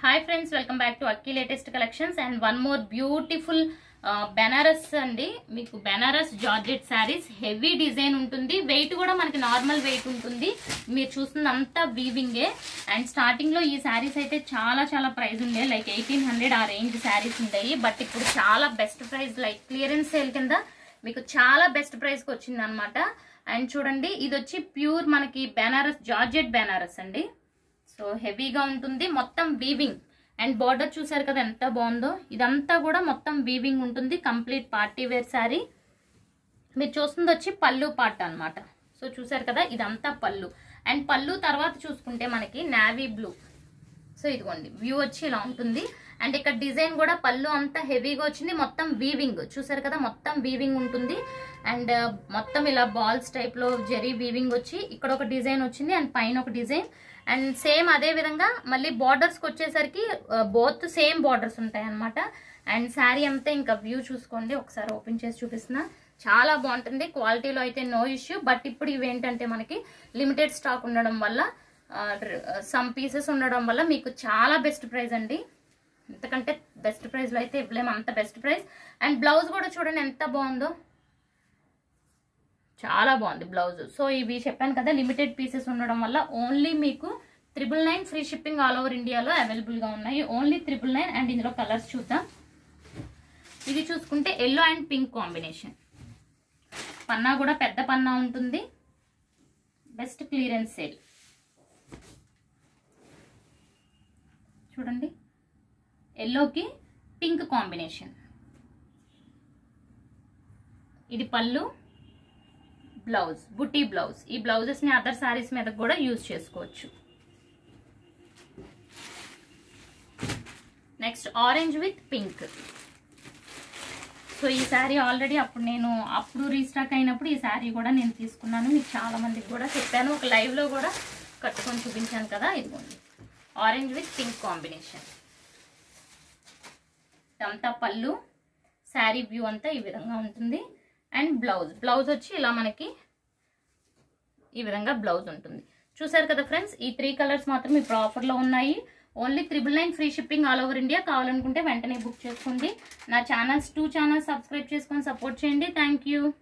hi friends welcome back to Akki latest collections and one more beautiful Banaras అండి మీకు Banaras georgette saris heavy design ఉంటుంది weight కూడా మనకి నార్మల్ వెయిట్ ఉంటుంది మీరు చూస్తుంది అంతా వీవింగే అండ్ స్టార్టింగ్ లో ఈ శారీస్ అయితే చాలా చాలా ప్రైస్ ఉండే లైక్ ఎయిటీన్ హండ్రెడ్ ఆ రేంజ్ శారీస్ ఉంటాయి బట్ ఇప్పుడు చాలా best price like clearance sale కింద మీకు చాలా బెస్ట్ ప్రైస్కి వచ్చింది అనమాట అండ్ చూడండి ఇది వచ్చి ప్యూర్ మనకి బెనారస్ జార్జెట్ బెనారస్ అండి సో హెవీగా ఉంటుంది మొత్తం వీవింగ్ అండ్ బార్డర్ చూసారు కదా ఎంత బాగుందో ఇదంతా కూడా మొత్తం వీవింగ్ ఉంటుంది కంప్లీట్ పార్టీ వేర్ శారీ మీరు చూస్తుంది వచ్చి పళ్ళు పాట అన్నమాట సో చూసారు కదా ఇదంతా పళ్ళు అండ్ పళ్ళు తర్వాత చూసుకుంటే మనకి నావీ బ్లూ సో ఇదిగోండి వ్యూ వచ్చి ఇలా ఉంటుంది అండ్ ఇక్కడ డిజైన్ కూడా పళ్ళు అంతా హెవీగా వచ్చింది మొత్తం వీవింగ్ చూసారు కదా మొత్తం వీవింగ్ ఉంటుంది అండ్ మొత్తం ఇలా బాల్స్ టైప్ లో జరీ వీవింగ్ వచ్చి ఇక్కడ ఒక డిజైన్ వచ్చింది అండ్ పైన ఒక డిజైన్ అండ్ సేమ్ అదే విధంగా మళ్ళీ బార్డర్స్ కి వచ్చేసరికి బోత్ సేమ్ బార్డర్స్ ఉంటాయి అనమాట అండ్ శారీ అంతా ఇంకా వ్యూ చూసుకోండి ఒకసారి ఓపెన్ చేసి చూపిస్తున్నా చాలా బాగుంటుంది క్వాలిటీలో అయితే నో ఇష్యూ బట్ ఇప్పుడు ఇవేంటంటే మనకి లిమిటెడ్ స్టాక్ ఉండడం వల్ల సమ్ పీసెస్ ఉండడం వల్ల మీకు చాలా బెస్ట్ ప్రైస్ అండి ఎంతకంటే బెస్ట్ ప్రైస్లో అయితే ఇవ్వలేము అంత బెస్ట్ ప్రైస్ అండ్ బ్లౌజ్ కూడా చూడండి ఎంత బాగుందో చాలా బాగుంది బ్లౌజ్ సో ఇవి చెప్పాను కదా లిమిటెడ్ పీసెస్ ఉండడం వల్ల ఓన్లీ మీకు triple nine free shipping all over ఇండియాలో అవైలబుల్గా ఉన్నాయి ఓన్లీ త్రిబుల్ నైన్ అండ్ ఇందులో కలర్స్ చూద్దాం ఇది చూసుకుంటే ఎల్లో అండ్ పింక్ కాంబినేషన్ పన్నా కూడా పెద్ద పన్నా ఉంటుంది బెస్ట్ క్లియరెన్స్ సేల్ చూడండి ఎల్లోకి పింక్ కాంబినేషన్ ఇది పళ్ళు బ్లౌజ్ బుటీ బ్లౌజ్ ఈ బ్లౌజెస్ ని అదర్ సారీస్ మీద కూడా యూజ్ చేసుకోవచ్చు next orange with pink so ఈ శారీ ఆల్రెడీ అప్పుడు నేను అప్పుడు రీస్టాక్ అయినప్పుడు ఈ శారీ కూడా నేను తీసుకున్నాను మీకు చాలా మందికి కూడా చెప్పాను ఒక లైవ్ లో కూడా కట్టుకొని చూపించాను కదా ఇదిగోండి ఆరెంజ్ విత్ పింక్ కాంబినేషన్ ఇదంతా పళ్ళు శారీ వ్యూ అంతా ఈ విధంగా ఉంటుంది అండ్ బ్లౌజ్ బ్లౌజ్ వచ్చి ఇలా మనకి ఈ విధంగా బ్లౌజ్ ఉంటుంది చూసారు కదా ఫ్రెండ్స్ ఈ త్రీ కలర్స్ మాత్రం ఇప్పుడు ఆఫర్లో ఉన్నాయి only triple nine free shipping all over India కావాలనుకుంటే వెంటనే బుక్ చేసుకోండి నా ఛానల్స్ టూ ఛానల్స్ సబ్స్క్రైబ్ చేసుకొని సపోర్ట్ చేయండి థ్యాంక్ యూ